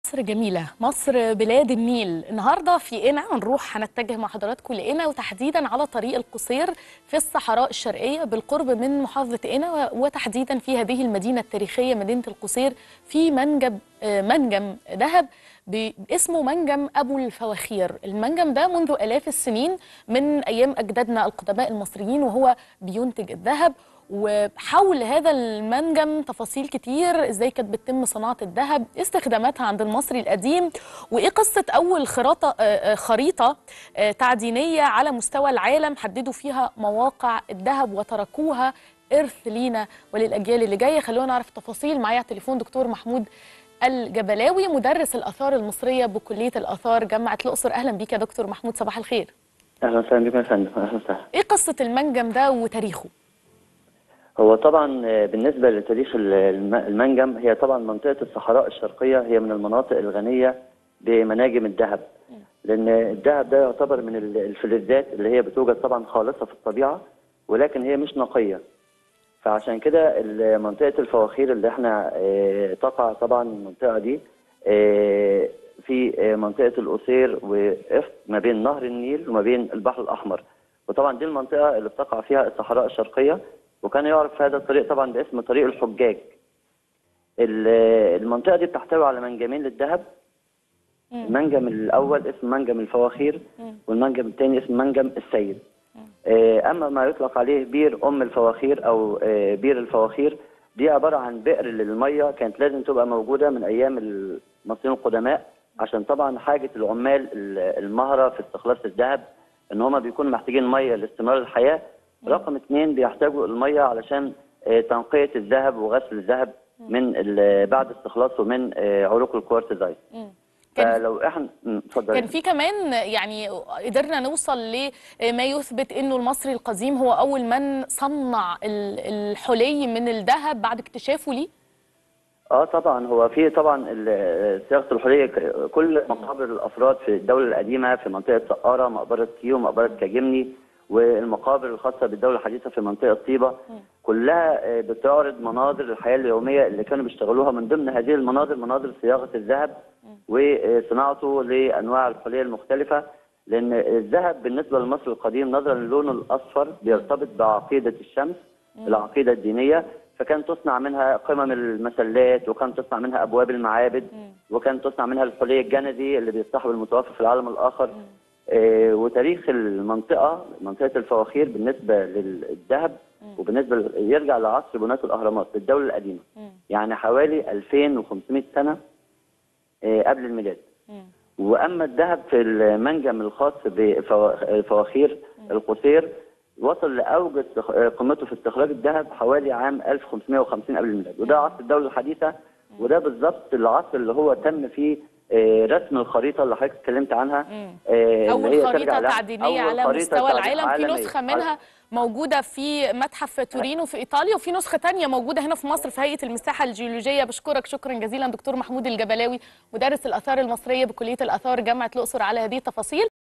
مصر جميلة مصر بلاد النيل النهاردة في قنا هنروح هنتجه مع حضراتكم لقنا وتحديدا على طريق القصير في الصحراء الشرقية بالقرب من محافظة قنا وتحديدا في هذه المدينة التاريخية مدينة القصير في منجم آه، منجم ذهب اسمه منجم أبو الفواخير المنجم ده منذ آلاف السنين من أيام أجدادنا القدماء المصريين وهو بينتج الذهب وحول هذا المنجم تفاصيل كتير ازاي كانت بتتم صناعه الذهب استخداماتها عند المصري القديم وايه قصه اول خراطه آه، آه، خريطه آه، تعدينيه على مستوى العالم حددوا فيها مواقع الذهب وتركوها ارث لينا وللاجيال اللي جايه خلونا نعرف التفاصيل معايا على التليفون دكتور محمود الجبلاوي مدرس الاثار المصريه بكليه الاثار جامعه الاقصر اهلا بيك يا دكتور محمود صباح الخير اهلا وسهلا بكم يا فندم اهلا وسهلا ايه قصه المنجم ده وتاريخه هو طبعا آه، بالنسبه لتاريخ ال- الم- المنجم هي طبعا منطقه الصحراء الشرقيه هي من المناطق الغنيه بمناجم الذهب لان الذهب ده يعتبر من ال- الفلزات اللي هي بتوجد طبعا خالصه في الطبيعه ولكن هي مش نقيه فعشان كده ال- منطقه الفواخير اللي احنا آه، تقع طبعا المنطقه دي آه، في آه، منطقه القصير وقفت ما بين نهر النيل وما بين البحر الاحمر وطبعا دي المنطقه اللي بتقع فيها الصحراء الشرقيه وكان يعرف هذا الطريق طبعا باسم طريق الحجاج ال- المنطقه دي بتحتوي على منجمين للذهب المنجم الاول اسمه منجم الفواخير والمنجم الثاني اسمه منجم السيد آه، اما ما يطلق عليه بير ام الفواخير او آه، بير الفواخير دي عباره عن بئر للميه كانت لازم تبقى موجوده من ايام المصريين القدماء عشان طبعا حاجه العمال ال- المهره في استخلاص الذهب ان هم بيكونوا محتاجين ميه لاستمرار الحياه رقم اثنين بيحتاجوا الميه علشان آه، تنقيه الذهب وغسل الذهب من ال- بعد استخلاصه من آه، عروق الكوارتزايت مم. كان فلو احنا مم، اتفضل كان في كمان يعني قدرنا نوصل لما يثبت انه المصري القديم هو اول من صنع ال- الحلي من الذهب بعد اكتشافه ليه اه طبعا هو في طبعا ال- صياغه الحليه ك- كل مقابر الافراد في الدوله القديمه في منطقه سقاره مقبره كيو مقبره كاجمني والمقابر الخاصه بالدوله الحديثه في منطقه طيبه كلها آه، بتعرض مناظر الحياه اليوميه اللي كانوا بيشتغلوها من ضمن هذه المناظر مناظر صياغه الذهب وصناعته لانواع الحليه المختلفه لان الذهب بالنسبه للمصري القديم نظرا للونه الاصفر بيرتبط بعقيده الشمس العقيده الدينيه فكان تصنع منها قمم المسلات وكان تصنع منها ابواب المعابد وكان تصنع منها الحلي الجندي اللي بيصطحب المتوفى في العالم الاخر آه وتاريخ المنطقه منطقه الفواخير بالنسبه للذهب وبالنسبه ل- يرجع لعصر بناة الاهرامات بالدوله القديمه يعني حوالي 2500 سنه آه قبل الميلاد واما الذهب في المنجم الخاص بفواخير القصير وصل لاوج استخ- قيمته في استخراج الذهب حوالي عام 1550 قبل الميلاد وده عصر الدوله الحديثه وده بالظبط العصر اللي هو تم فيه آه، رسم الخريطه اللي حضرتك اتكلمت عنها آه، اللي اول هي خريطه ترجع لها- تعدينيه أول على خريطة مستوى تعدي- العالم في عالمية. نسخه منها موجوده في متحف تورينو في ايطاليا وفي نسخه تانية موجوده هنا في مصر في هيئه المساحه الجيولوجيه بشكرك شكرا جزيلا دكتور محمود الجبلاوي مدرس الاثار المصريه بكليه الاثار جامعه الاقصر على هذه التفاصيل